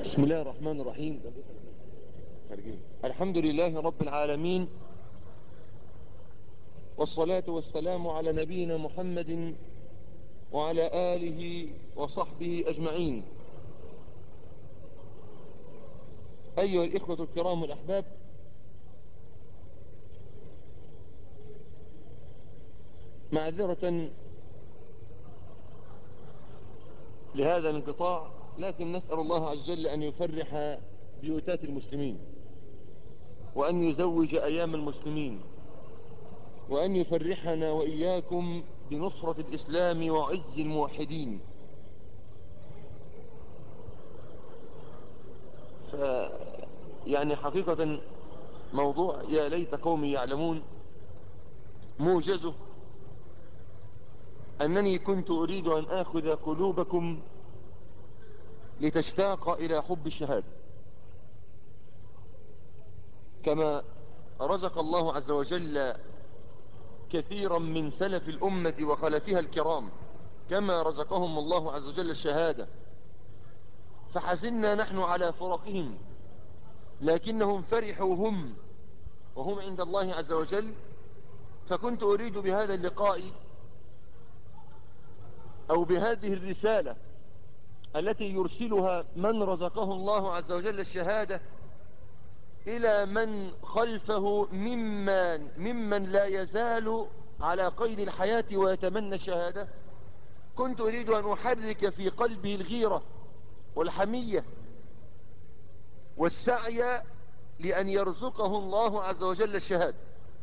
بسم الله الرحمن الرحيم الحمد لله رب العالمين والصلاة والسلام على نبينا محمد وعلى آله وصحبه أجمعين أيها الإخوة الكرام الأحباب معذرة لهذا الانقطاع لكن نسأل الله عز وجل أن يفرح بيوتات المسلمين وأن يزوج أيام المسلمين وأن يفرحنا وإياكم بنصرة الإسلام وعز الموحدين ف يعني حقيقة موضوع يا ليت قومي يعلمون موجزه أنني كنت أريد أن آخذ قلوبكم لتشتاق إلى حب الشهادة كما رزق الله عز وجل كثيرا من سلف الأمة وخلفها الكرام كما رزقهم الله عز وجل الشهادة فحزنا نحن على فرقهم لكنهم فرحوا هم وهم عند الله عز وجل فكنت أريد بهذا اللقاء أو بهذه الرسالة التي يرسلها من رزقه الله عز وجل الشهادة إلى من خلفه ممن, ممن لا يزال على قيد الحياة ويتمنى الشهادة كنت أريد أن أحرك في قلبه الغيرة والحمية والسعي لأن يرزقه الله عز وجل الشهادة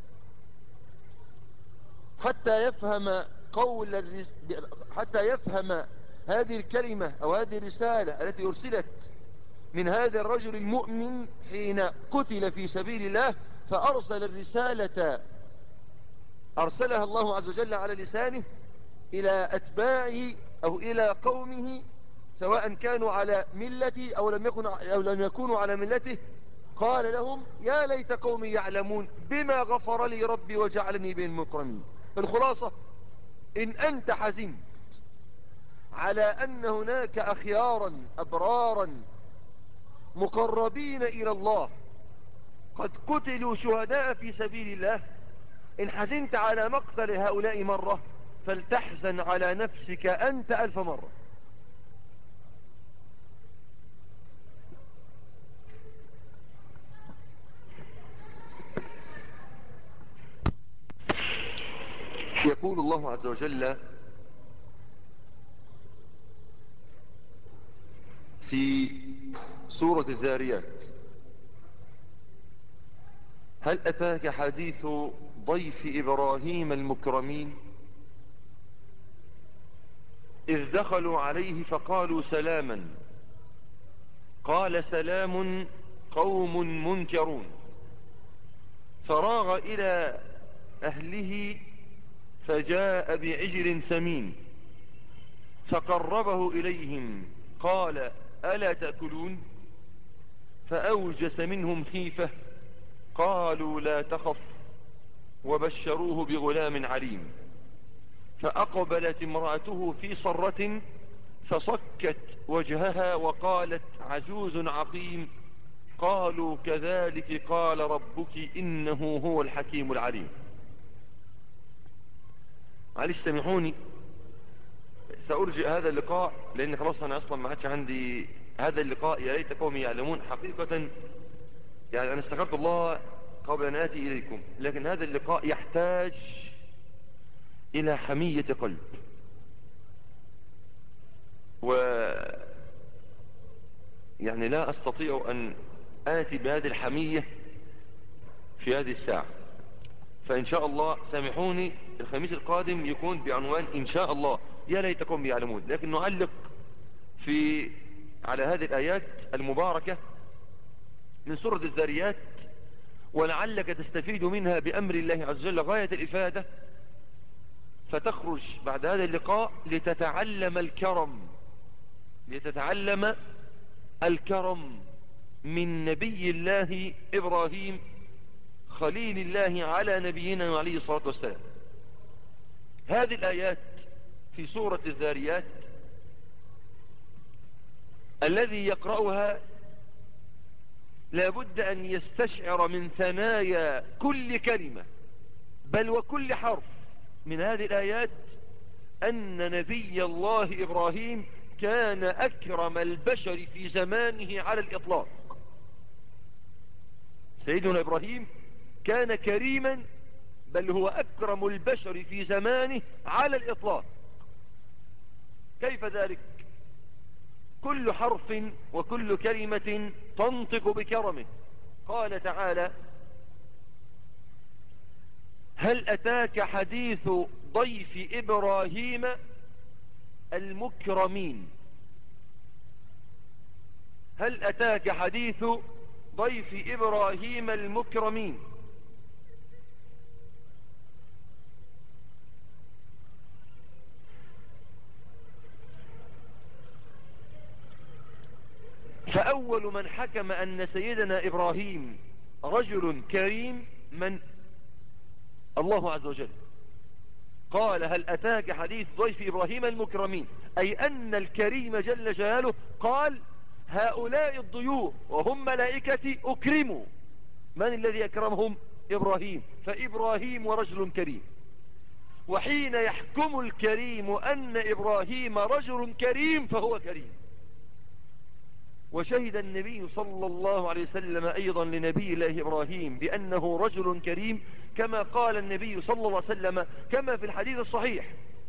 حتى يفهم قول الرس... حتى يفهم هذه الكلمة أو هذه الرسالة التي أرسلت من هذا الرجل المؤمن حين قتل في سبيل الله فأرسل الرسالة أرسلها الله عز وجل على لسانه إلى أتباعه أو إلى قومه سواء كانوا على ملته أو لم, يكن أو لم يكونوا على ملته قال لهم يا ليت قومي يعلمون بما غفر لي ربي وجعلني بين المكرمين الخلاصة إن أنت حزنت على أن هناك أخيارا أبرارا مقربين إلى الله قد قتلوا شهداء في سبيل الله إن حزنت على مقتل هؤلاء مرة فلتحزن على نفسك أنت ألف مرة يقول الله عز وجل في سورة الذاريات هل أتاك حديث ضيف إبراهيم المكرمين إذ دخلوا عليه فقالوا سلاما قال سلام قوم منكرون فراغ إلى أهله فجاء بعجل سمين فقربه إليهم قال ألا تأكلون فأوجس منهم خيفة قالوا لا تخف وبشروه بغلام عليم فأقبلت امرأته في صرة فصكت وجهها وقالت عجوز عقيم قالوا كذلك قال ربك إنه هو الحكيم العليم معلش سامحوني سأرجئ هذا اللقاء لأن خلاص أنا أصلا ما عادش عندي هذا اللقاء يا ريت قومي يعلمون حقيقة يعني أنا استغفرت الله قبل أن آتي إليكم لكن هذا اللقاء يحتاج إلى حمية قلب و يعني لا أستطيع أن آتي بهذه الحمية في هذه الساعة فإن شاء الله سامحوني الخميس القادم يكون بعنوان إن شاء الله يا ليتكم يعلمون لكن نعلق في على هذه الآيات المباركة من سورة الذاريات ولعلك تستفيد منها بأمر الله عز وجل غاية الإفادة فتخرج بعد هذا اللقاء لتتعلم الكرم لتتعلم الكرم من نبي الله إبراهيم خليل الله على نبينا عليه الصلاة والسلام هذه الآيات في سورة الذاريات الذي يقرأها لابد أن يستشعر من ثنايا كل كلمة بل وكل حرف من هذه الآيات أن نبي الله إبراهيم كان أكرم البشر في زمانه على الإطلاق سيدنا إبراهيم كان كريما بل هو أكرم البشر في زمانه على الإطلاق كيف ذلك كل حرف وكل كلمة تنطق بكرمه قال تعالى هل أتاك حديث ضيف إبراهيم المكرمين هل أتاك حديث ضيف إبراهيم المكرمين فأول من حكم أن سيدنا إبراهيم رجل كريم من الله عز وجل قال هل أتاك حديث ضيف إبراهيم المكرمين أي أن الكريم جل جلاله قال هؤلاء الضيوف وهم ملائكتي أكرموا من الذي أكرمهم إبراهيم فإبراهيم رجل كريم وحين يحكم الكريم أن إبراهيم رجل كريم فهو كريم وشهد النبي صلى الله عليه وسلم أيضا لنبي الله إبراهيم بأنه رجل كريم كما قال النبي صلى الله عليه وسلم كما في الحديث الصحيح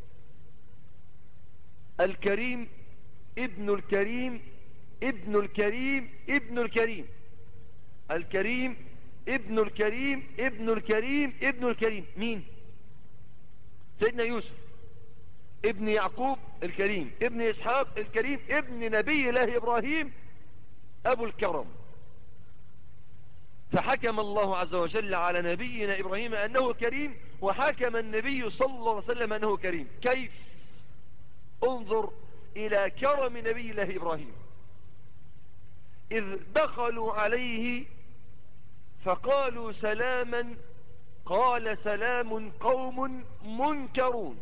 الكريم ابن الكريم ابن الكريم ابن الكريم الكريم ابن الكريم ابن الكريم ابن الكريم مين سيدنا يوسف ابن يعقوب الكريم ابن إسحاق الكريم ابن نبي الله إبراهيم أبو الكرم فحكم الله عز وجل على نبينا إبراهيم أنه كريم وحكم النبي صلى الله عليه وسلم أنه كريم كيف انظر إلى كرم نبي الله إبراهيم إذ دخلوا عليه فقالوا سلاما قال سلام قوم منكرون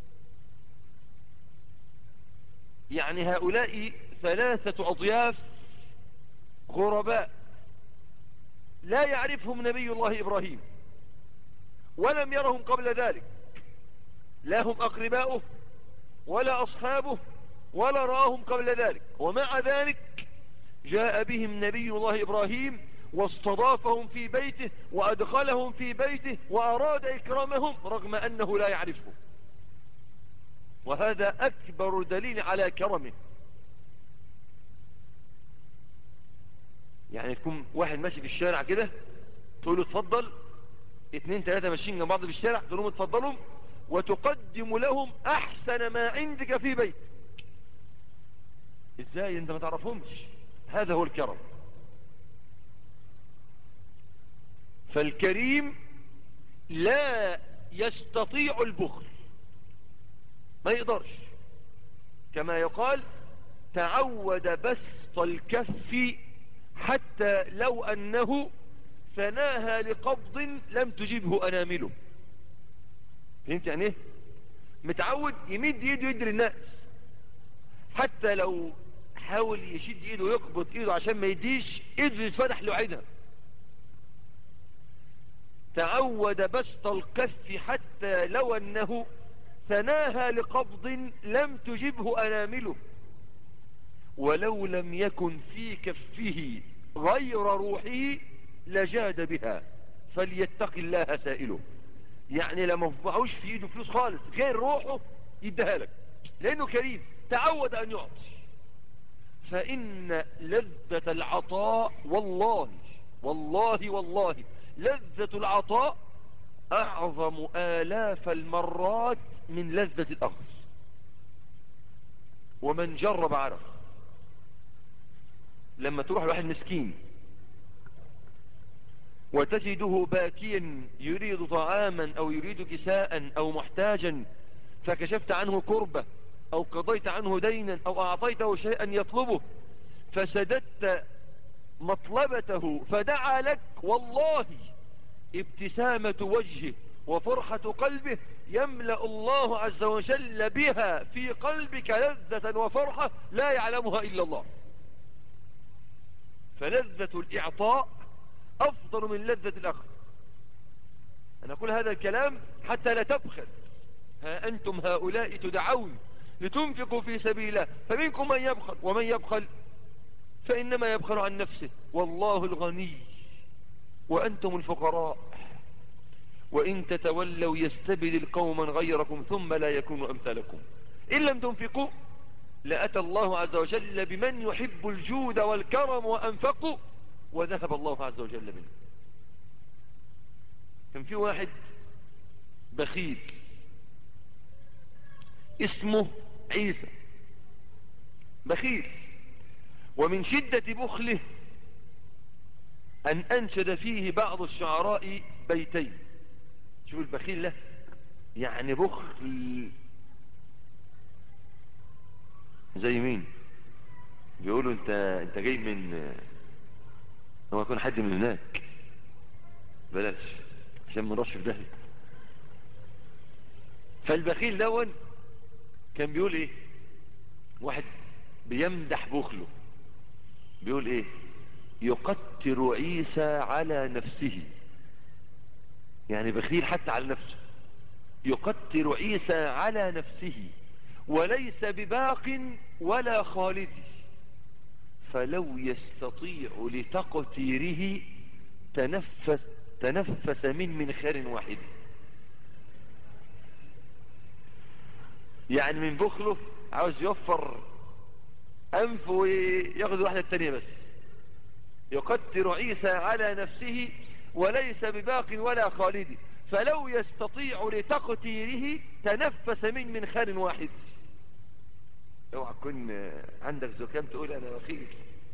يعني هؤلاء ثلاثة أضياف غرباء لا يعرفهم نبي الله إبراهيم ولم يرهم قبل ذلك لا هم أقرباؤه ولا أصحابه ولا رآهم قبل ذلك ومع ذلك جاء بهم نبي الله إبراهيم واستضافهم في بيته وأدخلهم في بيته وأراد إكرامهم رغم أنه لا يعرفه وهذا أكبر دليل على كرمه يعني تكون واحد ماشي في الشارع كده تقول له اتفضل اتنين تلاتة ماشيين جنب بعض في الشارع تقول لهم اتفضلوا وتقدم لهم احسن ما عندك في بيت ازاي انت ما تعرفهمش هذا هو الكرم فالكريم لا يستطيع البخل ما يقدرش كما يقال تعود بسط الكف حتى لو أنه فناها لقبض لم تجيبه أنامله فهمت يعني ايه متعود يمد ايده يدي للناس حتى لو حاول يشد ايده ويقبض ايده عشان ما يديش ايده يتفتح لوحدها تعود بسط الكف حتى لو انه ثناها لقبض لم تجبه انامله ولو لم يكن في كفه غير روحه لجاد بها فليتق الله سائله يعني لما معوش في ايده فلوس خالص غير روحه يديها لك لانه كريم تعود ان يعطي فان لذة العطاء والله والله والله لذة العطاء اعظم الاف المرات من لذة الاخذ ومن جرب عرف لما تروح لواحد مسكين وتجده باكيا يريد طعاما او يريد كساء او محتاجا فكشفت عنه كربة او قضيت عنه دينا او اعطيته شيئا يطلبه فسددت مطلبته فدعا لك والله ابتسامة وجهه وفرحة قلبه يملأ الله عز وجل بها في قلبك لذة وفرحة لا يعلمها إلا الله فلذة الإعطاء أفضل من لذة الأخذ أنا أقول هذا الكلام حتى لا تبخل ها أنتم هؤلاء تدعون لتنفقوا في سبيل الله فمنكم من يبخل ومن يبخل فإنما يبخل عن نفسه والله الغني وأنتم الفقراء وإن تتولوا يستبدل قوما غيركم ثم لا يكونوا أمثالكم إن لم تنفقوا لأتى الله عز وجل بمن يحب الجود والكرم وأنفقوا وذهب الله عز وجل منه كان في واحد بخيل اسمه عيسى بخيل ومن شدة بخله أن أنشد فيه بعض الشعراء بيتين شوف البخيل له يعني بخل زي مين بيقولوا انت انت جاي من هو يكون حد من هناك بلاش عشان ما نروحش في داهيه فالبخيل دون كان بيقول ايه واحد بيمدح بخله بيقول ايه يقتر عيسى على نفسه يعني بخيل حتى على نفسه يقتر عيسى على نفسه وليس بباق ولا خالد فلو يستطيع لتقتيره تنفس, تنفس من منخر واحد يعني من بخله عاوز يوفر أنف وياخذ واحدة التانية بس يقتر عيسى على نفسه وليس بباق ولا خالد فلو يستطيع لتقتيره تنفس من منخر واحد اوعى تكون عندك زكام تقول انا بخيل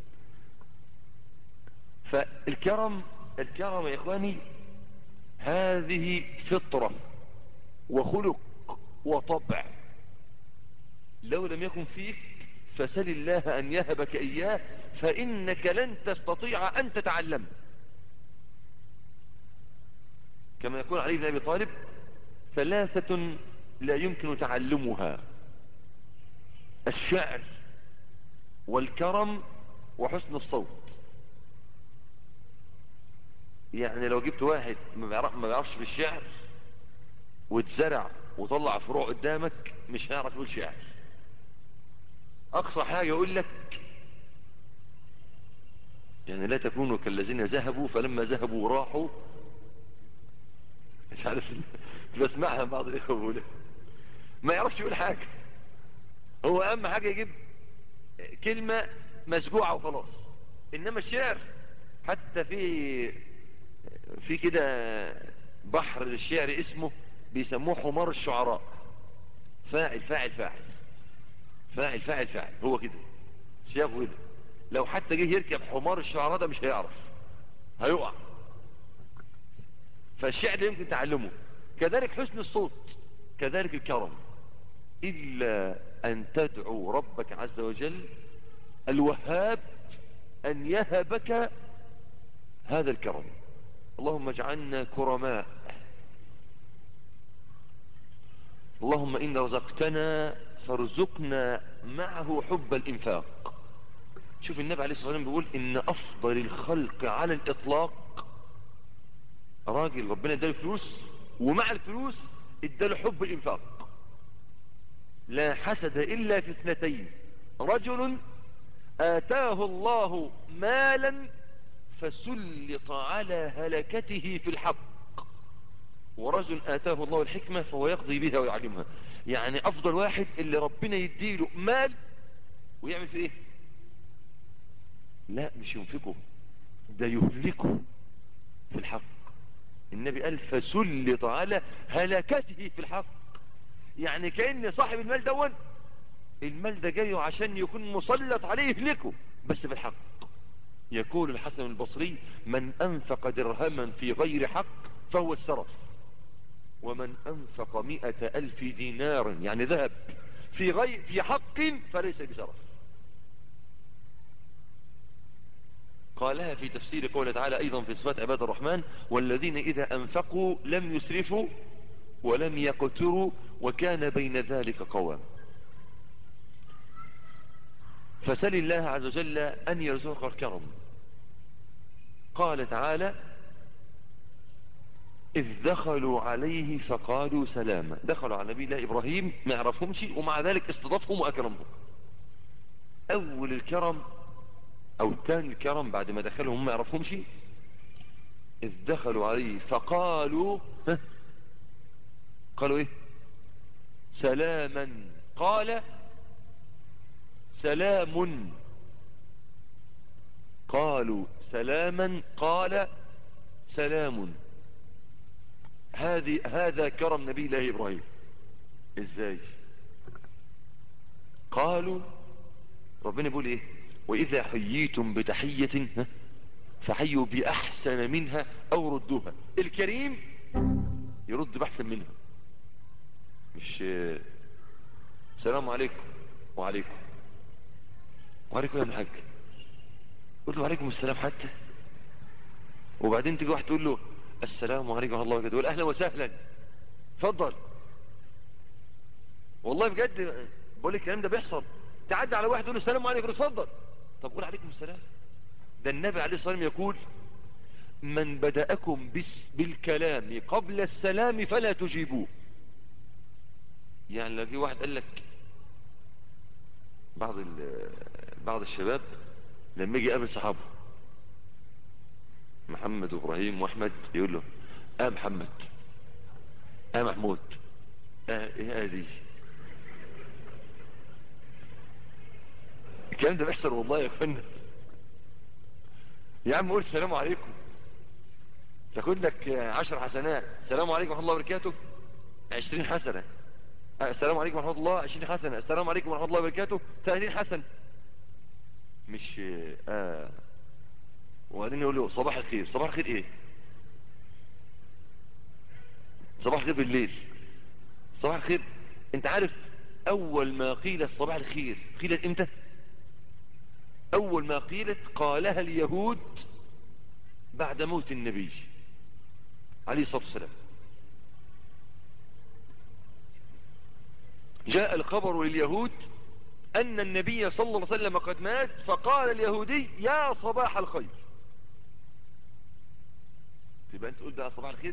فالكرم الكرم يا اخواني هذه فطرة وخلق وطبع لو لم يكن فيك فسل الله ان يهبك اياه فانك لن تستطيع ان تتعلم كما يقول علي بن ابي طالب ثلاثة لا يمكن تعلمها الشعر والكرم وحسن الصوت يعني لو جبت واحد ما بيعرفش في الشعر واتزرع وطلع فروع قدامك مش هيعرف يقول شعر اقصى حاجة يقول لك يعني لا تكونوا كالذين ذهبوا فلما ذهبوا راحوا مش عارف بسمعها بعض الاخوه بيقولها ما يعرفش يقول حاجه هو اهم حاجه يجيب كلمه مسجوعه وخلاص انما الشعر حتى في في كده بحر للشعر اسمه بيسموه حمار الشعراء فاعل فاعل فاعل فاعل فاعل فاعل هو كده سياقه كده لو حتى جه يركب حمار الشعراء ده مش هيعرف هيقع فالشعر يمكن تعلمه كذلك حسن الصوت كذلك الكرم إلا أن تدعو ربك عز وجل الوهاب أن يهبك هذا الكرم اللهم اجعلنا كرماء اللهم إن رزقتنا فارزقنا معه حب الإنفاق شوف النبي عليه الصلاة والسلام بيقول إن أفضل الخلق على الإطلاق راجل ربنا اداله فلوس ومع الفلوس اداله حب الإنفاق لا حسد إلا في اثنتين رجل آتاه الله مالا فسلط على هلكته في الحق ورجل آتاه الله الحكمة فهو يقضي بها ويعلمها يعني أفضل واحد اللي ربنا يديله مال ويعمل في إيه لا مش ينفقه ده يهلكه في الحق النبي قال فسلط على هلكته في الحق يعني كأن صاحب المال دون المال ده جايه عشان يكون مسلط عليه يهلكه بس في الحق يقول الحسن البصري من أنفق درهما في غير حق فهو السرف ومن أنفق مئة ألف دينار يعني ذهب في, غير في حق فليس بسرف قالها في تفسير قوله تعالى أيضا في صفات عباد الرحمن والذين إذا أنفقوا لم يسرفوا ولم يقتروا وكان بين ذلك قوام فسل الله عز وجل أن يرزقك الكرم قال تعالى إذ دخلوا عليه فقالوا سلاما دخلوا على نبي الله إبراهيم ما يعرفهمش ومع ذلك استضافهم وأكرمهم أول الكرم أو تاني الكرم بعد ما دخلهم ما يعرفهمش إذ دخلوا عليه فقالوا ها قالوا إيه سلاما قال سلام قالوا سلاما قال سلام هذه هذا كرم نبي الله ابراهيم ازاي قالوا ربنا بيقول ايه واذا حييتم بتحية ها، فحيوا باحسن منها او ردوها الكريم يرد باحسن منها مش آه، السلام عليكم وعليكم وعليكم يا ابن الحاج قل له وعليكم السلام حتى وبعدين تيجي واحد تقول له السلام عليكم ورحمه الله وبركاته يقول اهلا وسهلا اتفضل والله بجد بقول لك الكلام ده بيحصل تعدي على واحد تقول له السلام عليكم اتفضل طب قول عليكم السلام ده النبي عليه الصلاه والسلام يقول من بدأكم بس بالكلام قبل السلام فلا تجيبوه يعني لو جه واحد قال لك بعض ال- بعض الشباب لما يجي يقابل صحابه محمد وابراهيم واحمد يقول له اه محمد اه محمود اه ايه دي الكلام ده بيحصل والله يا فندم يا عم قول السلام عليكم تاخد لك عشر حسنات السلام عليكم ورحمه الله وبركاته عشرين حسنه آه، السلام عليكم ورحمه الله عشرين حسنه السلام عليكم ورحمه الله وبركاته ثلاثين حسنه مش اه وبعدين يقول له صباح الخير صباح الخير ايه صباح الخير بالليل صباح الخير انت عارف اول ما قيل صباح الخير قيلت امتى اول ما قيلت قالها اليهود بعد موت النبي عليه الصلاة والسلام جاء الخبر لليهود ان النبي صلى الله عليه وسلم قد مات فقال اليهودي يا صباح الخير تبقى انت تقول بقى صباح الخير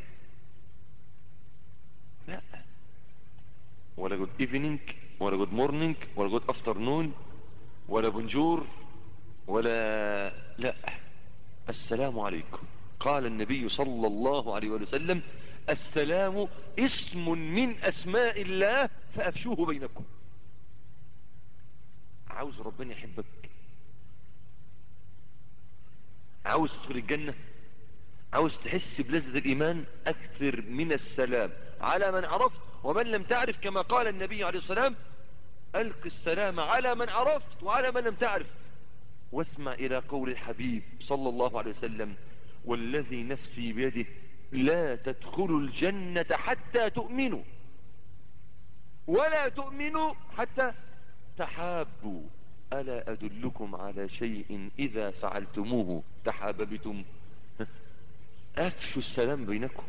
لا ولا جود ايفنينج ولا جود مورنينج ولا جود افترنون ولا بونجور ولا لا السلام عليكم قال النبي صلى الله عليه وسلم السلام اسم من اسماء الله فافشوه بينكم عاوز ربنا يحبك عاوز تدخل الجنة عاوز تحس بلذة الايمان اكثر من السلام على من عرفت ومن لم تعرف كما قال النبي عليه السلام الق السلام على من عرفت وعلى من لم تعرف واسمع الى قول الحبيب صلى الله عليه وسلم والذي نفسي بيده لا تدخلوا الجنة حتى تؤمنوا ولا تؤمنوا حتى تحابوا ألا أدلكم على شيء إذا فعلتموه تحاببتم أفشوا السلام بينكم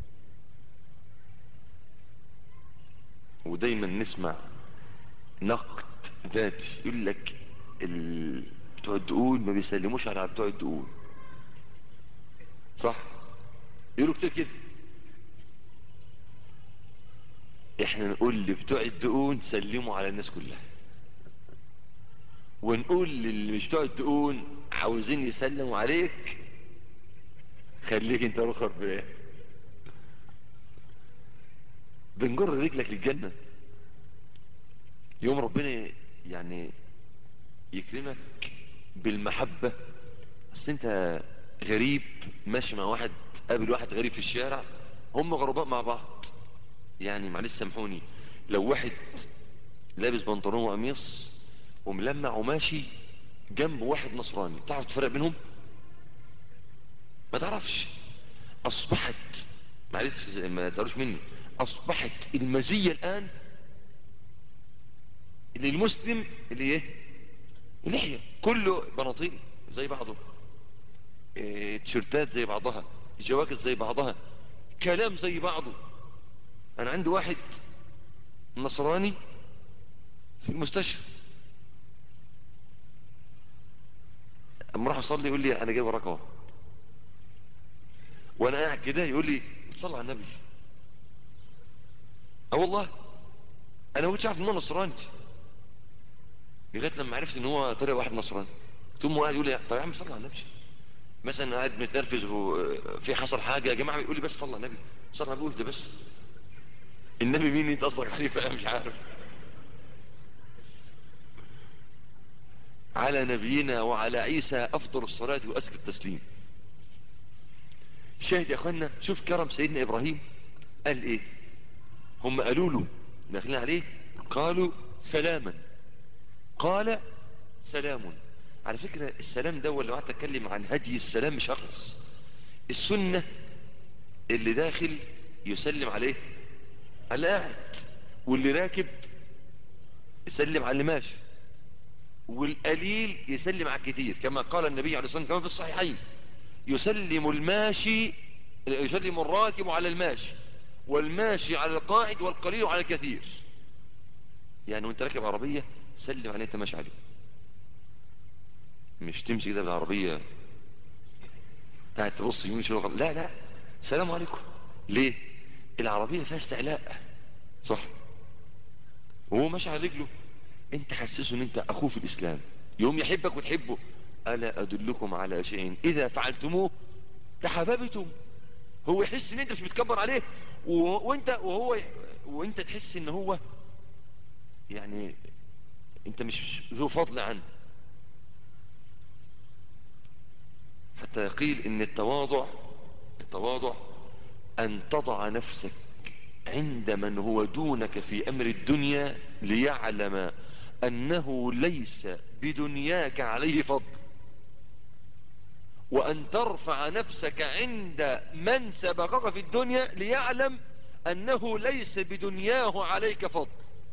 ودايما نسمع نقد ذاتي يقول لك ال... بتوع الدقون ما بيسلموش على بتوع الدقون صح يقولوا كتير كده احنا نقول لبتوع الدقون سلموا على الناس كلها ونقول للي مش بتوع الدقون عاوزين يسلموا عليك خليك انت رخر بايه بنجر رجلك للجنة يوم ربنا يعني يكرمك بالمحبة بس انت غريب ماشي مع واحد قابل واحد غريب في الشارع هم غرباء مع بعض يعني معلش سامحوني لو واحد لابس بنطلون وقميص وملمع وماشي جنب واحد نصراني تعرف تفرق بينهم ما تعرفش اصبحت معلش ما تقولوش مني اصبحت المزية الان اللي المسلم اللي ايه اللحية كله بناطيل زي بعضه إيه تيشيرتات زي بعضها جواكت زي بعضها كلام زي بعضه انا عندي واحد نصراني في المستشفى اما راح اصلي يقول لي انا جايب رقم وانا قاعد كده يقول لي صلى على النبي اه والله انا ما كنتش عارف ان هو نصراني لغايه لما عرفت ان هو طلع واحد نصراني ثم قاعد يقول لي طب يا عم صلى على النبي مثلا قاعد متنرفز وفي حصل حاجه يا جماعه يقول لي بس صلى على النبي صلى على النبي قلت بس النبي مين انت قصدك عليه بقى مش عارف على نبينا وعلى عيسى افضل الصلاه وازكى التسليم شاهد يا اخوانا شوف كرم سيدنا ابراهيم قال ايه هم قالوا له داخلين عليه قالوا سلاما قال سلام على فكرة السلام ده لو قعدت اتكلم عن هدي السلام مش هخلص السنة اللي داخل يسلم عليه اللي قاعد واللي راكب يسلم على اللي ماشي والقليل يسلم على الكثير كما قال النبي عليه الصلاة والسلام كما في الصحيحين يسلم الماشي يسلم الراكب على الماشي والماشي على القاعد والقليل على الكثير يعني وانت راكب عربية سلم عليه انت ماشي عليه مش تمشي كده بالعربية قاعد تبص يمين شوية لا لا سلام عليكم ليه العربية فيها استعلاء صح وهو ماشي على رجله انت حسسه ان انت اخوه في الاسلام يوم يحبك وتحبه الا ادلكم على شيء اذا فعلتموه تحببتم هو يحس ان انت مش بتكبر عليه و... وانت وهو وانت تحس ان هو يعني انت مش ذو فضل عنه حتى يقيل ان التواضع التواضع ان تضع نفسك عند من هو دونك في امر الدنيا ليعلم انه ليس بدنياك عليه فضل وان ترفع نفسك عند من سبقك في الدنيا ليعلم انه ليس بدنياه عليك فضل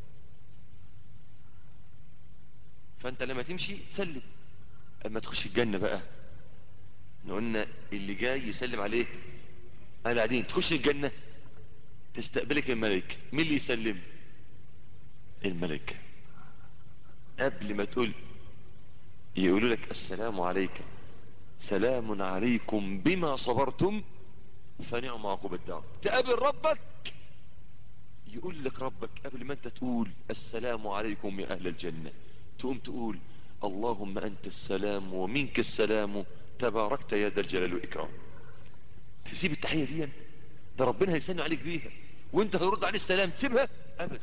فانت لما تمشي تسلم اما تخش الجنة بقى قلنا اللي جاي يسلم عليه قال قاعدين تخش الجنة تستقبلك الملك مين اللي يسلم الملك قبل ما تقول يقولوا لك السلام عليك سلام عليكم بما صبرتم فنعم عقب الدار تقابل ربك يقول لك ربك قبل ما انت تقول السلام عليكم يا اهل الجنة تقوم تقول اللهم انت السلام ومنك السلام تباركت يا ذا الجلال والاكرام تسيب التحية دي ده ربنا هيسلم عليك بيها وانت هيرد عليه السلام تسيبها ابدا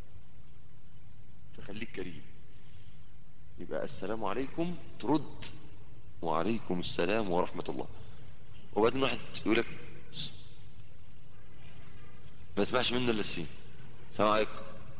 فخليك كريم يبقى السلام عليكم ترد وعليكم السلام ورحمة الله وبعدين واحد يقول لك ما تسمعش منه الا السين السلام عليكم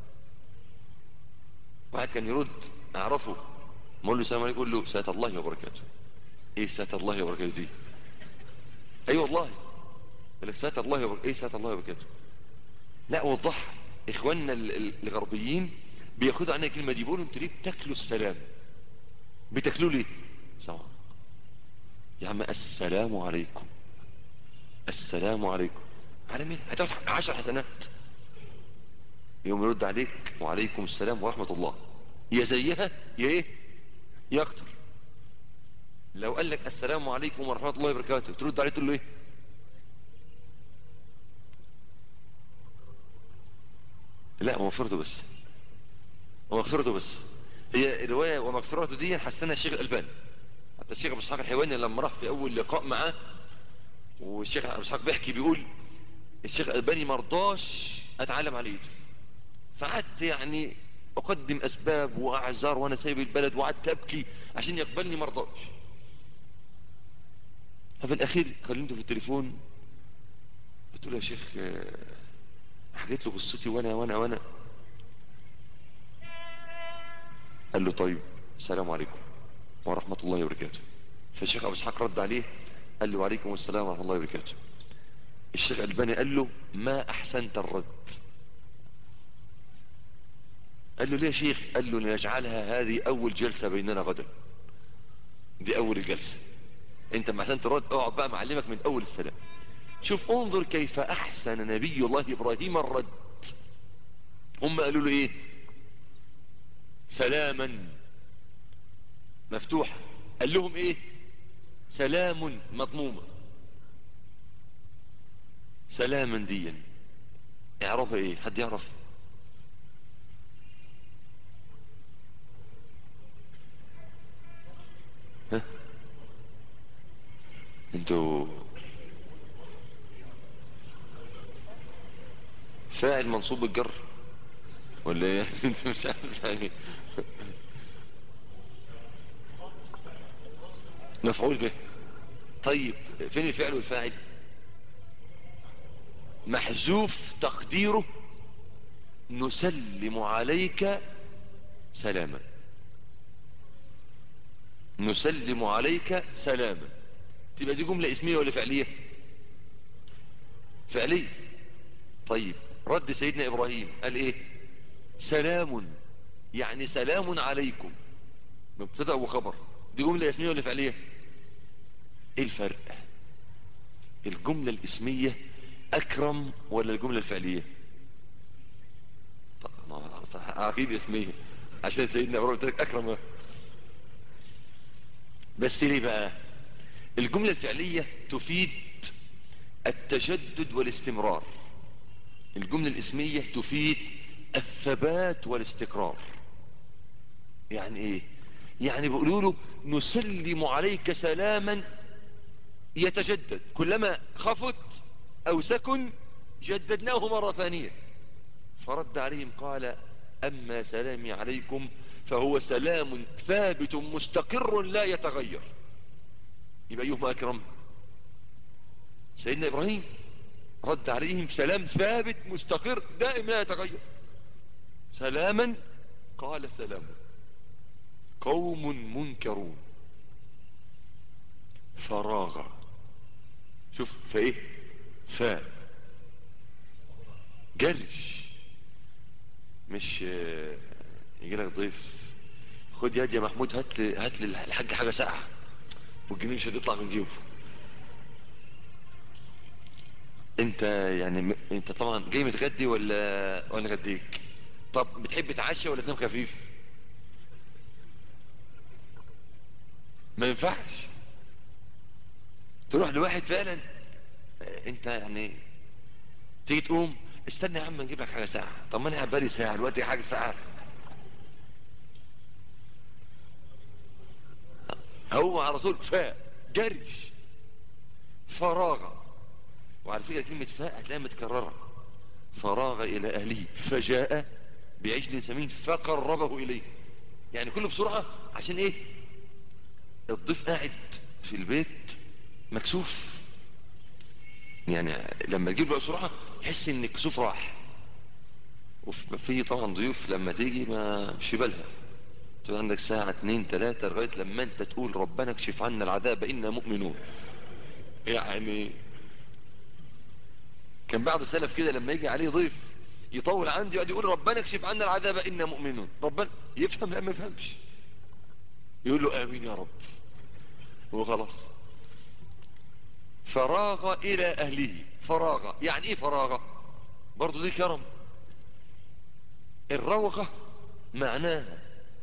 واحد كان يرد اعرفه ما له السلام عليكم يقول له سات الله وبركاته ايه سات الله وبركاته دي اي أيوة والله يقول لك سات الله وبركاته ايه سات الله وبركاته لا وضح اخواننا الغربيين بياخدوا عنها الكلمه دي بيقولوا انتوا ليه بتاكلوا السلام بتاكلوا ليه سواء يا عم السلام عليكم السلام عليكم على مين هتاخد عشر حسنات يوم يرد عليك وعليكم السلام ورحمة الله يا زيها يا ايه يا اكتر لو قال لك السلام عليكم ورحمة الله وبركاته ترد عليه تقول له ايه لا ومغفرته بس ومغفرته بس هي رواية ومغفرته دي حسنها الشيخ الألباني حتى الشيخ ابو اسحاق الحيواني لما راح في اول لقاء معاه والشيخ ابو اسحاق بيحكي بيقول الشيخ الألباني مرضاش اتعلم على ايده فقعدت يعني اقدم اسباب واعذار وانا سايب البلد وقعدت ابكي عشان يقبلني مرضاش ففي الاخير كلمته في التليفون قلت له يا شيخ حكيت له قصتي وانا وانا وانا قال له طيب السلام عليكم ورحمة الله وبركاته فالشيخ ابو اسحاق رد عليه قال له وعليكم السلام ورحمة الله وبركاته الشيخ الباني قال له ما احسنت الرد قال له ليه يا شيخ قال له لنجعلها هذه اول جلسة بيننا غدا دي اول الجلسة انت ما احسنت الرد اقعد بقى معلمك من اول السلام شوف انظر كيف احسن نبي الله ابراهيم الرد هم قالوا له ايه سلاما مفتوحة قال لهم ايه سلام مضمومة سلاما ديا اعرفها ايه حد يعرف ها انتوا فاعل منصوب بالجر ولا ايه انت مش عارف يعني مفعول به طيب فين الفعل والفاعل محذوف تقديره نسلم عليك سلاما نسلم عليك سلاما تبقى دي جملة اسمية ولا فعلية فعلية طيب رد سيدنا ابراهيم قال ايه سلام يعني سلام عليكم مبتدا وخبر دي جملة اسمية ولا فعلية ايه الفرق الجملة الاسمية اكرم ولا الجملة الفعلية اكيد اسمية عشان سيدنا ابراهيم قلت لك اكرم بس ليه بقى الجملة الفعلية تفيد التجدد والاستمرار الجملة الاسمية تفيد الثبات والاستقرار يعني ايه يعني بيقولوا له نسلم عليك سلاما يتجدد كلما خفت او سكن جددناه مرة ثانية فرد عليهم قال اما سلامي عليكم فهو سلام ثابت مستقر لا يتغير يبقى ايهما اكرم سيدنا ابراهيم رد عليهم سلام ثابت مستقر دائم لا يتغير سلاما قال سلام قوم منكرون فراغ شوف فايه فاء جرش مش يجي لك ضيف خد يا يا محمود هات لي هات لي الحاج حاجه ساقعه والجنيه مش هتطلع من جيبه انت يعني م... انت طبعا جاي متغدي ولا ولا غديك طب بتحب تعشى ولا تنام خفيف ما ينفعش تروح لواحد فعلا انت يعني تيجي تقوم استنى يا عم نجيب لك حاجه ساعه طب ما انا قاعد بالي ساعه دلوقتي حاجه ساعه هو على طول فاء جرش فراغ وعلى فكره كلمه فاء هتلاقيها متكرره فراغ الى اهله فجاء بعجل سمين فقربه اليه يعني كله بسرعه عشان ايه الضيف قاعد في البيت مكسوف يعني لما تجيب له بسرعه يحس ان الكسوف راح وفي طبعا ضيوف لما تيجي ما مش في بالها تبقى عندك ساعة اتنين تلاتة لغاية لما انت تقول ربنا اكشف عنا العذاب انا مؤمنون يعني كان بعض السلف كده لما يجي عليه ضيف يطول عنده يقعد يقول ربنا اكشف عنا العذاب انا مؤمنون ربنا يفهم لا ما يفهمش يقول له امين يا رب وخلاص فراغ الى اهله فراغ يعني ايه فراغ برضو دي كرم الروغة معناها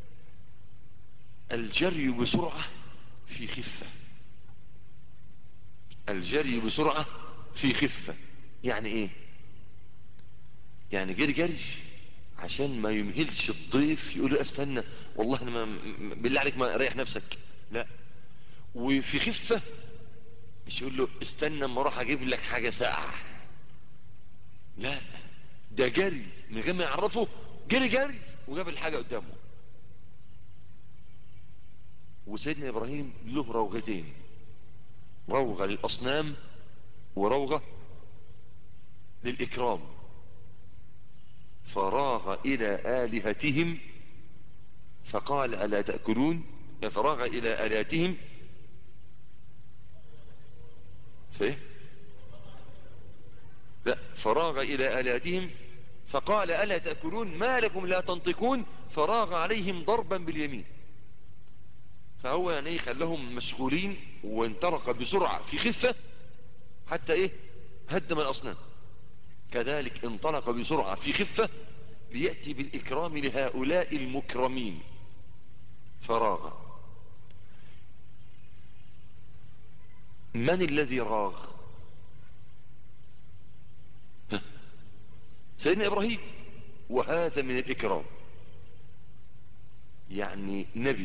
الجري بسرعة في خفة الجري بسرعة في خفة يعني ايه يعني جري جري عشان ما يمهلش الضيف يقول له استنى والله انا ما بالله عليك ما ريح نفسك لا وفي خفة مش يقول له استنى اما اروح اجيب لك حاجة ساقعة لا ده جري من غير ما يعرفه جري جري وجاب الحاجة قدامه وسيدنا ابراهيم له روغتين روغة للاصنام وروغة للاكرام فراغ الى الهتهم فقال الا تأكلون فراغ الى الهتهم فايه لا فراغ الى الهتهم فقال الا تأكلون ما لكم لا تنطقون فراغ عليهم ضربا باليمين فهو يعني ايه خلاهم مشغولين وانطلق بسرعة في خفة حتى ايه هدم الاصنام كذلك انطلق بسرعة في خفة ليأتي بالإكرام لهؤلاء المكرمين فراغ من الذي راغ سيدنا ابراهيم وهذا من الاكرام يعني نبي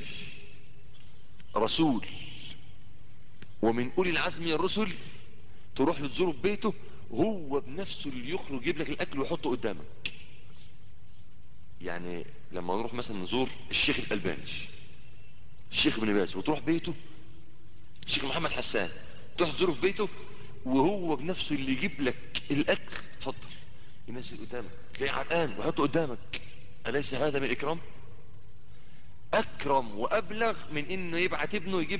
رسول ومن اولي العزم من الرسل تروح له تزوره في بيته هو بنفسه اللي يخرج يجيب لك الاكل ويحطه قدامك يعني لما نروح مثلا نزور الشيخ الالباني الشيخ ابن باز وتروح بيته الشيخ محمد حسان تروح تزوره في بيته وهو بنفسه اللي يجيب لك الاكل اتفضل ينزل قدامك تلاقيه عرقان ويحطه قدامك اليس هذا من الاكرام اكرم وابلغ من انه يبعت ابنه يجيب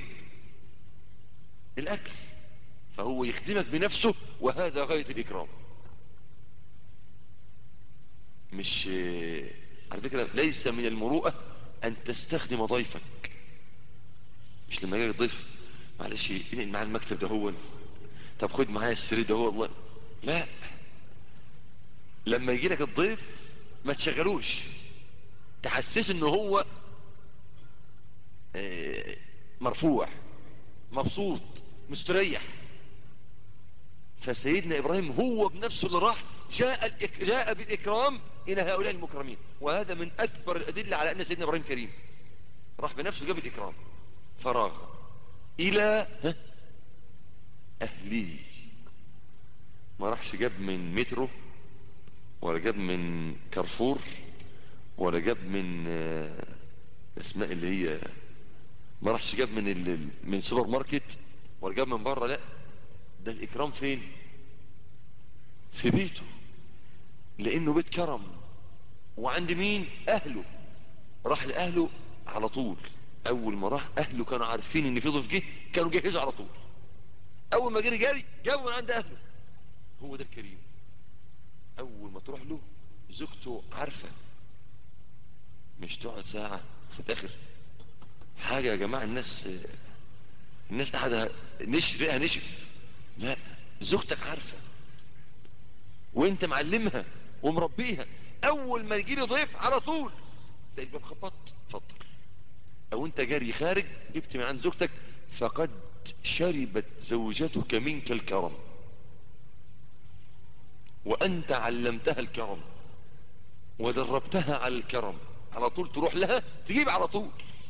الاكل فهو يخدمك بنفسه وهذا غاية الاكرام مش على فكرة ليس من المروءة ان تستخدم ضيفك مش لما يجي الضيف معلش انقل معاه المكتب ده هو طب خد معايا السرير ده هو والله لا لما يجي لك الضيف ما تشغلوش تحسس انه هو اه مرفوع مبسوط مستريح فسيدنا ابراهيم هو بنفسه اللي راح جاء, الإك... جاء بالاكرام الى هؤلاء المكرمين وهذا من اكبر الادلة على ان سيدنا ابراهيم كريم راح بنفسه جاب الاكرام فراغ الى اهلي ما راحش جاب من مترو ولا جاب من كارفور ولا جاب من اسماء اللي هي ما راحش جاب من ال... من سوبر ماركت ولا جاب من بره لا ده الاكرام فين في بيته لانه بيت كرم وعند مين اهله راح لاهله على طول اول ما راح اهله كانوا عارفين ان في ضيف جه كانوا جهزوا على طول اول ما جري جري جابوا من عند اهله هو ده الكريم اول ما تروح له زوجته عارفة مش تقعد ساعة في الاخر حاجة يا جماعة الناس الناس قاعدة نشف رئها نشف لا زوجتك عارفة وانت معلمها ومربيها اول ما يجي لي ضيف على طول تلاقي الباب خبطت اتفضل او انت جاري خارج جبت من عند زوجتك فقد شربت زوجتك منك الكرم وانت علمتها الكرم ودربتها على الكرم على طول تروح لها تجيب على طول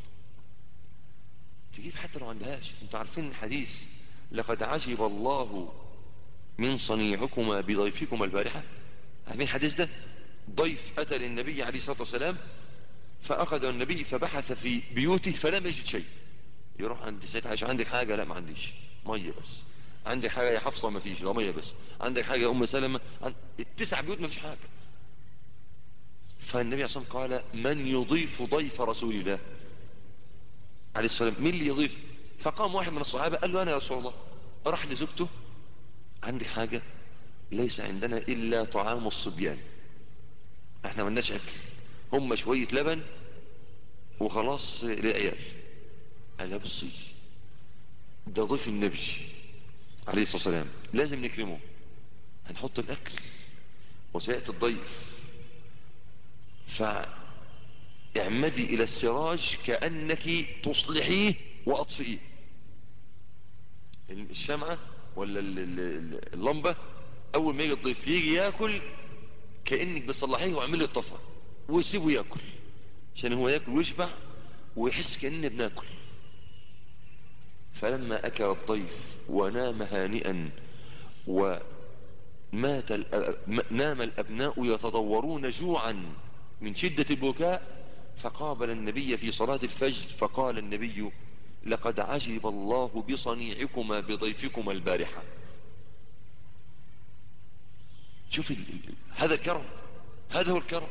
تجيب حتى لو عندهاش انتوا عارفين الحديث لقد عجب الله من صنيعكما بضيفكما البارحة عارفين الحديث ده ضيف اتى للنبي عليه الصلاة والسلام فاخذ النبي فبحث في بيوته فلم يجد شيء يروح عند سيد عائشة عندك حاجة لا ما عنديش مية بس عندك حاجة يا حفصة ما فيش لا مية بس عندك حاجة يا ام سلمة عند... التسع بيوت ما فيش حاجة فالنبي عليه الصلاة قال من يضيف ضيف رسول الله عليه السلام مين اللي يضيف فقام واحد من الصحابة قال له انا يا رسول الله راح لزوجته عندي حاجة ليس عندنا الا طعام الصبيان احنا ملناش اكل هم شوية لبن وخلاص للعيال قال بصي ده ضيف النبي عليه الصلاة والسلام لازم نكرمه هنحط الاكل وسيأتي الضيف فاعمدي الى السراج كأنك تصلحيه واطفئيه الشمعة ولا اللمبة اول ما يجي الضيف يجي ياكل كأنك بتصلحيه واعملي الطفى ويسيبه ياكل عشان هو ياكل ويشبع ويحس كأننا بناكل فلما أكل الضيف ونام هانئا ومات الأب... نام الأبناء يتضورون جوعا من شدة البكاء فقابل النبي في صلاة الفجر فقال النبي لقد عجب الله بصنيعكما بضيفكما البارحة شوف ال... هذا الكرم هذا هو الكرم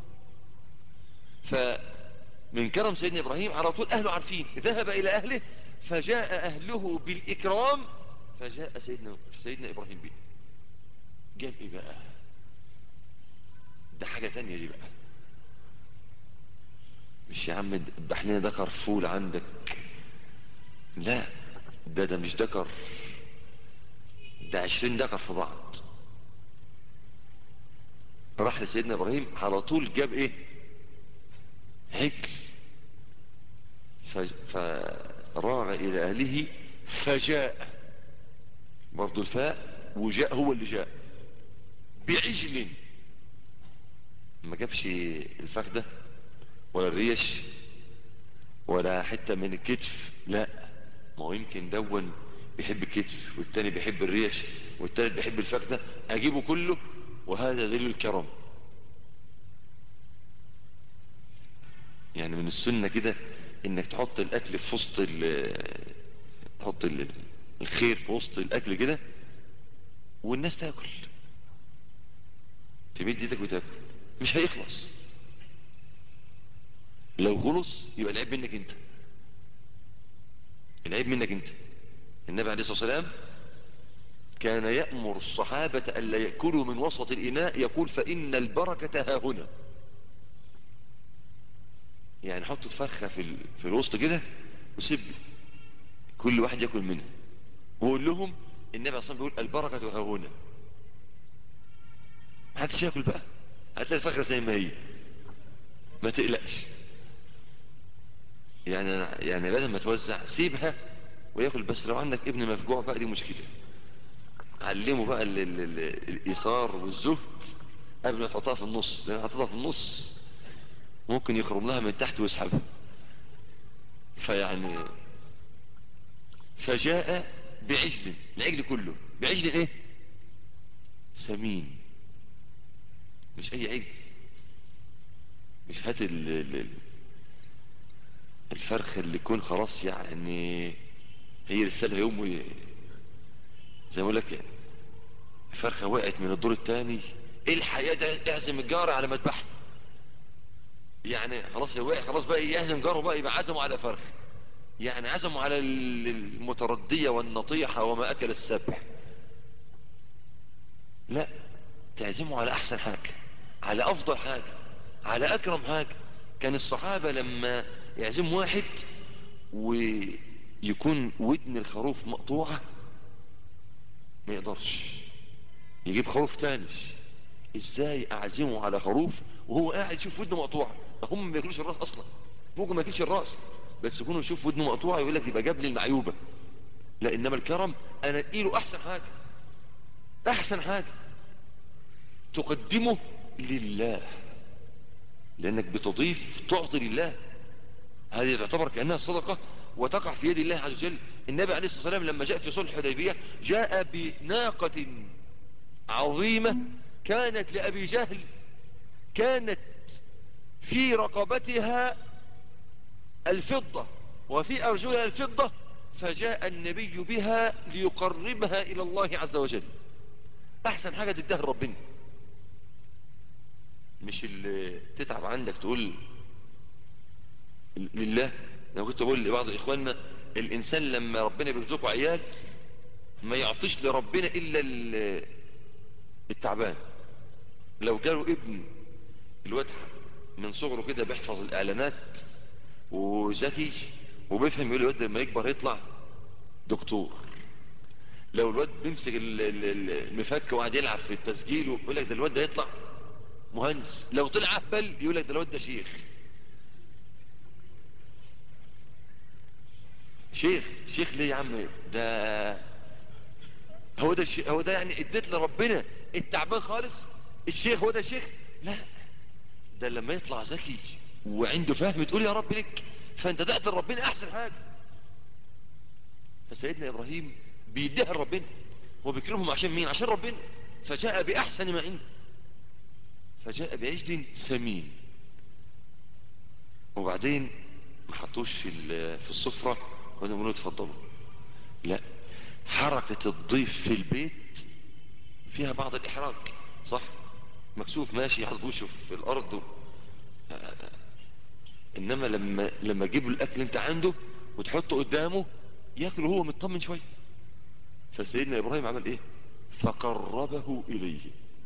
فمن كرم سيدنا إبراهيم على طول أهله عارفين ذهب إلى أهله فجاء أهله بالإكرام فجاء سيدنا, سيدنا إبراهيم به جاب إيه بقى ده حاجة تانية دي بقى مش يا عم اذبح لنا دكر فول عندك لا ده ده مش دكر ده عشرين دكر في بعض راح لسيدنا ابراهيم على طول جاب ايه هجل فراغ الى اهله فجاء برضو الفاء وجاء هو اللي جاء بعجل ما جابش الفخدة ولا الريش ولا حتة من الكتف لا ما هو يمكن دون بيحب الكتف والتاني بيحب الريش والتالت بيحب الفخدة اجيبه كله وهذا دليل الكرم يعني من السنة كده انك تحط الاكل في وسط ال- تحط ال- الخير في وسط الاكل كده والناس تاكل تمد ايدك وتاكل مش هيخلص لو خلص يبقى العيب منك انت العيب منك انت النبي عليه الصلاة والسلام كان يأمر الصحابة ألا يأكلوا من وسط الإناء يقول فإن البركة ها هنا يعني حطوا الفرخة في, ال... في الوسط كده وسيب كل واحد يأكل منها وقول لهم النبي أصلا بيقول البركة ها هنا ما حدش يأكل بقى هتلاقي الفرخة زي ما هي ما تقلقش يعني يعني بدل ما توزع سيبها وياكل بس لو عندك ابن مفجوع بقى دي مشكلة علمه بقى ال ال ال الإيثار والزهد قبل ما تحطها في النص لأن حطها في النص ممكن يخرم لها من تحت ويسحبها فيعني فجاء بعجل العجل كله بعجل ايه سمين مش اي عجل مش هات ال ال الفرخ اللي يكون خلاص يعني هي رسالة يوم وي- زي ما اقول لك فرخة وقعت من الدور الثاني ايه الحياة ده اعزم الجار على مذبحه يعني خلاص هو وقع خلاص بقى يهزم جاره بقى يبقى عزمه على فرخ يعني عزمه على ال- المتردية والنطيحة وما اكل السبح لا تعزمه على احسن حاجة على افضل حاجة على اكرم حاجة كان الصحابة لما يعزم واحد ويكون ودن الخروف مقطوعة ما يقدرش يجيب خروف تاني ازاي اعزمه على خروف وهو قاعد يشوف ودنه مقطوعة هم ما ياكلوش الراس اصلا ممكن ما ياكلش الراس بس يكونوا يشوف ودنه مقطوعة يقول لك يبقى جاب لي المعيوبة لا انما الكرم انا اديله احسن حاجة احسن حاجة تقدمه لله لانك بتضيف تعطي لله هذه تعتبر كأنها صدقة وتقع في يد الله عز وجل النبي عليه الصلاة والسلام لما جاء في صلح الحديبية جاء بناقة عظيمة كانت لأبي جهل كانت في رقبتها الفضة وفي أرجلها الفضة فجاء النبي بها ليقربها إلى الله عز وجل أحسن حاجة تديها لربنا مش اللي تتعب عندك تقول لله انا كنت بقول لبعض اخواننا الانسان لما ربنا بيرزقه عيال ما يعطيش لربنا الا ال- التعبان لو جاله ابن الواد من صغره كده بيحفظ الاعلانات وذكي وبيفهم يقول الواد لما يكبر يطلع دكتور لو الواد بيمسك ال- ال- ال- المفك وقاعد يلعب في التسجيل ويقول لك ده الواد ده يطلع مهندس لو طلع اهبل يقول لك ده الواد ده شيخ شيخ شيخ ليه يا عم ده هو ده الشيخ هو ده يعني اديت لربنا التعبان خالص الشيخ هو ده الشيخ لا ده لما يطلع ذكي وعنده فهم تقول يا رب لك فانت دعت لربنا احسن حاجه فسيدنا ابراهيم بيديها لربنا هو بيكرمهم عشان مين عشان ربنا فجاء باحسن ما عنده فجاء بعجل سمين وبعدين ما حطوش في ال- في السفره وقالوا يقولوا اتفضلوا لا حركه الضيف في البيت فيها بعض الإحراج صح مكسوف ماشي حاطط وشه في الأرض و... إنما لما لما تجيب له الأكل أنت عنده وتحطه قدامه ياكل وهو مطمن شوية فسيدنا إبراهيم عمل إيه فقربه إليه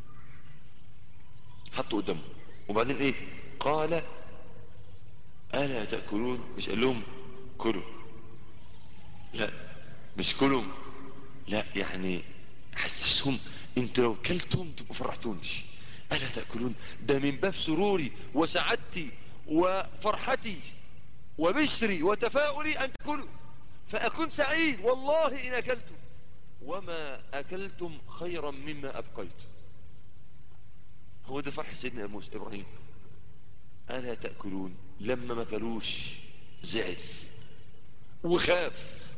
حطه قدامه وبعدين إيه قال ألا تأكلون مش قال لهم كلوا لا مش كلوا لا يعني حسسهم انتوا لو كلتم تبقوا فرحتونش ألا تأكلون ده من باب سروري وسعادتي وفرحتي وبشري وتفاؤلي أن تأكلوا فأكون سعيد والله إن أكلتم وما أكلتم خيرا مما أبقيتم هو ده فرح سيدنا موسى إبراهيم ألا تأكلون لما ما كلوش زعل وخاف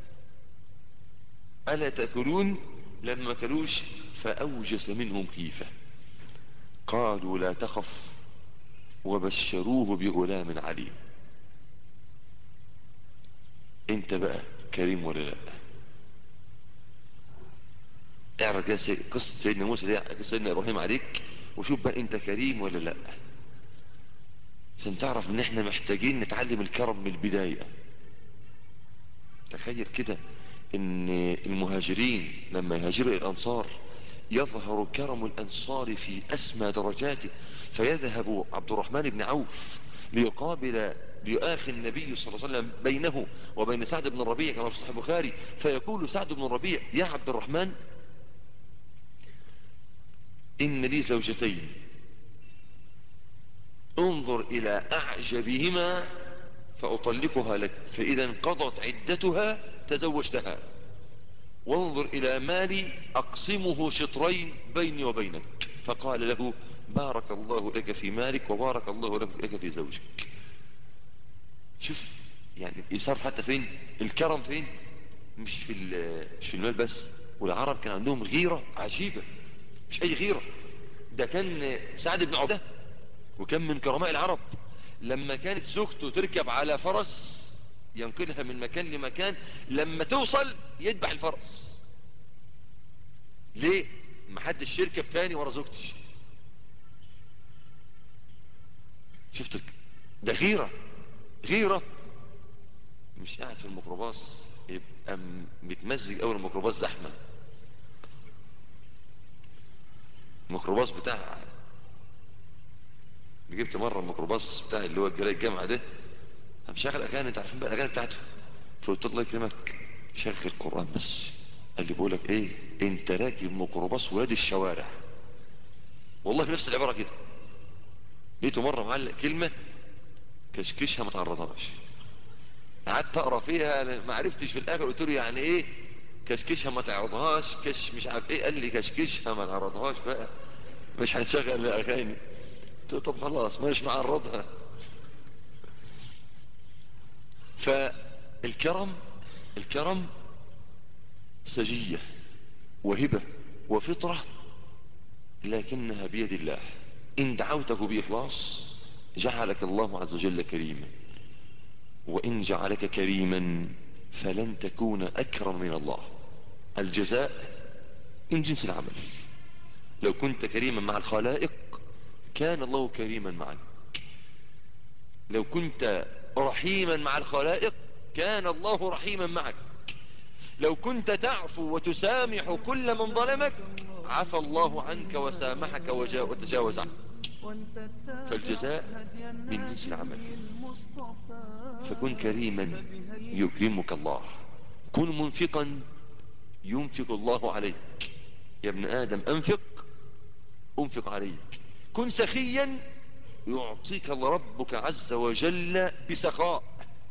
ألا تأكلون لما ما كلوش فأوجس منهم خيفة قالوا لا تخف وبشروه بغلام عليم انت بقى كريم ولا لا اعرف يا سي- قصة سيدنا موسى دي قصة سيدنا ابراهيم عليك وشوف بقى انت كريم ولا لا عشان تعرف ان احنا محتاجين نتعلم الكرم من البداية تخيل كده ان المهاجرين لما يهاجروا الى الانصار يظهر كرم الانصار في اسمى درجاته فيذهب عبد الرحمن بن عوف ليقابل ليؤاخي النبي صلى الله عليه وسلم بينه وبين سعد بن الربيع كما في صحيح البخاري فيقول سعد بن الربيع يا عبد الرحمن إن لي زوجتين انظر إلى أعجبهما فأطلقها لك فإذا انقضت عدتها تزوجتها وانظر إلى مالي أقسمه شطرين بيني وبينك فقال له بارك الله لك في مالك وبارك الله لك في زوجك شوف يعني الإيثار حتى فين الكرم فين مش في ال- مش في المال بس والعرب كان عندهم غيرة عجيبة مش أي غيرة ده كان سعد بن عبده وكان من كرماء العرب لما كانت زوجته تركب على فرس ينقلها من مكان لمكان لما توصل يذبح الفرس ليه محدش يركب تاني ورا زوجتي شفتك ده غيرة غيرة مش قاعد في الميكروباص يبقى م- متمزج اول الميكروباص زحمة الميكروباص بتاع جبت مرة الميكروباص بتاع اللي هو الجلاء الجامعة ده قام شغل اغاني انت عارفين بقى الاغاني بتاعته فقلت له الله يكرمك شغل القرآن بس قال لي بقولك ايه انت راكب ميكروباص وادي الشوارع والله نفس العبارة كده لقيته مرة معلق كلمة كشكشها ما تعرضهاش قعدت اقرا فيها أنا ما عرفتش في الاخر قلت له يعني ايه كشكشها ما تعرضهاش كش مش عارف ايه قال لي كشكشها ما تعرضهاش بقى مش هنشغل الاغاني قلت له طب خلاص مش معرضها فالكرم الكرم سجية وهبة وفطرة لكنها بيد الله إن دعوته بإخلاص جعلك الله عز وجل كريما وإن جعلك كريما فلن تكون أكرم من الله الجزاء من جنس العمل لو كنت كريما مع الخلائق كان الله كريما معك لو كنت رحيما مع الخلائق كان الله رحيما معك لو كنت تعفو وتسامح كل من ظلمك عفى الله عنك وسامحك وجا- وتجاوز عنك فالجزاء من جنس العمل فكن كريما يكرمك الله كن منفقا ينفق الله عليك يا ابن آدم أنفق أنفق عليك كن سخيا يعطيك الله ربك عز وجل بسخاء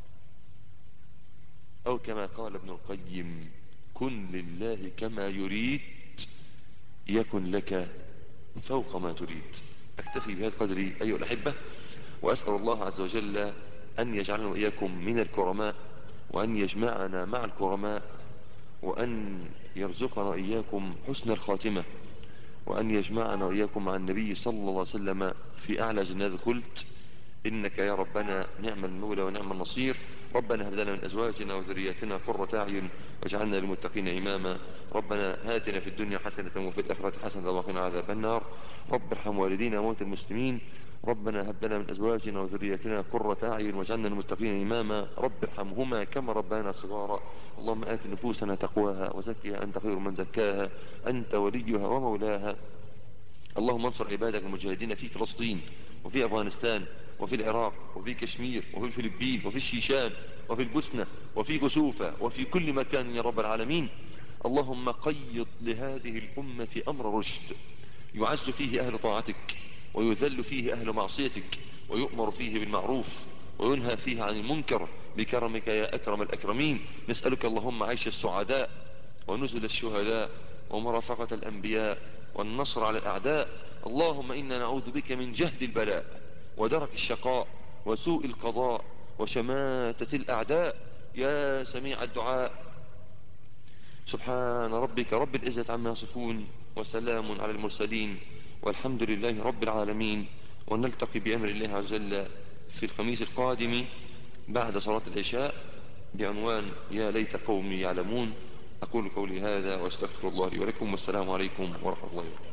أو كما قال ابن القيم كن لله كما يريد يكن لك فوق ما تريد أكتفي بهذا القدر أيها الأحبة وأسأل الله عز وجل أن يجعلنا وإياكم من الكرماء وأن يجمعنا مع الكرماء وأن يرزقنا وإياكم حسن الخاتمة وأن يجمعنا وإياكم مع النبي صلى الله عليه وسلم في أعلى جنات الخلد إنك يا ربنا نعم المولى ونعم النصير ربنا هب لنا من أزواجنا وذرياتنا قرة أعين واجعلنا للمتقين إماما ربنا هاتنا في الدنيا حسنة وفي الآخرة حسنة وقنا عذاب النار رب ارحم والدينا وموتى المسلمين ربنا هب لنا من أزواجنا وذرياتنا قرة أعين واجعلنا للمتقين إماما رب ارحمهما كما ربانا صغارا اللهم آت نفوسنا تقواها وزكها أنت خير من زكاها أنت وليها ومولاها اللهم انصر عبادك المجاهدين في فلسطين وفي أفغانستان وفي العراق وفي كشمير وفي الفلبين وفي الشيشان وفي البوسنة وفي كسوفة وفي كل مكان يا رب العالمين اللهم قيض لهذه الأمة أمر رشد يعز فيه أهل طاعتك ويذل فيه أهل معصيتك ويؤمر فيه بالمعروف وينهى فيه عن المنكر بكرمك يا أكرم الأكرمين نسألك اللهم عيش السعداء ونزل الشهداء ومرافقة الأنبياء والنصر على الأعداء اللهم إنا نعوذ بك من جهد البلاء ودرك الشقاء وسوء القضاء وشماتة الأعداء يا سميع الدعاء سبحان ربك رب العزة عما يصفون وسلام على المرسلين والحمد لله رب العالمين ونلتقي بأمر الله عز وجل في الخميس القادم بعد صلاة العشاء بعنوان يا ليت قومي يعلمون أقول قولي هذا واستغفر الله لي ولكم والسلام عليكم ورحمة الله وبركاته